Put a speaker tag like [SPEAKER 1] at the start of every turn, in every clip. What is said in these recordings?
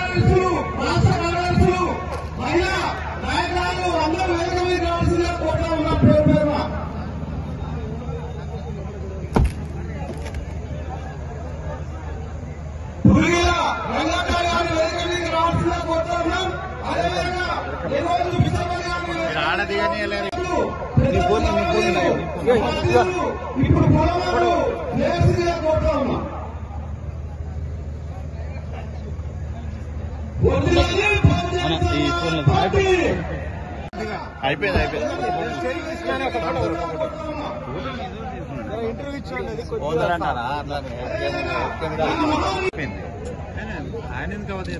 [SPEAKER 1] కార్యదర్శులు రాష్ట్ర కార్యదర్శులు మహిళా నాయకులు అందరూ వేదిక మీద రావాల్సిందిగా కోరుతా ఉన్నాం పేరు పేరున పులిగిల రంగాచారి గారిని వేదిక మీదకి రావాల్సిందిగా కోరుతా ఉన్నాం అదేవిధంగా ఈ రోజు విశాఖపల్లి గారిని
[SPEAKER 2] ఆడది కానీ
[SPEAKER 1] ఇప్పుడు పొలవాడు లేచిగా కోరుతా ఉన్నా వదిలేసి
[SPEAKER 2] ఈ ఫోన్లో
[SPEAKER 1] పార్టీ
[SPEAKER 2] అయిపోయింది అయిపోయింది పోదరంటారా అట్లానే అయిపోయింది ఆయన ఎందుకు అవధి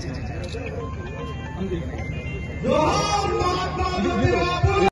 [SPEAKER 1] జోహార్ మహాత్మా జ్యోతిరావు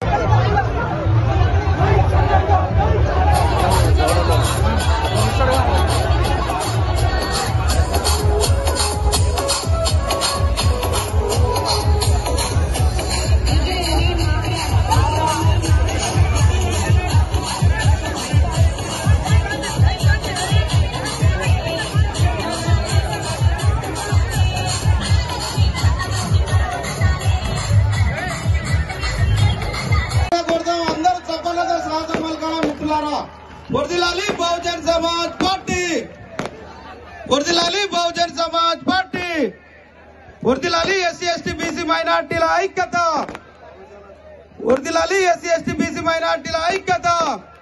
[SPEAKER 1] కొడదాం అందరూ చప్పలతో శ్వాసం పలకాల మిత్రులారా వర్దిలాలి బహుజన్ సమాజ్ పార్టీ వర్దిలాలి బహుజన్ సమాజ్ పార్టీ వర్దిలాలి ఎస్సీ ఎస్టీ బీసీ మైనార్టీల ఐక్యత వర్దిలాలి ఎస్సీ ఎస్టీ బీసీ మైనార్టీల ఐక్యత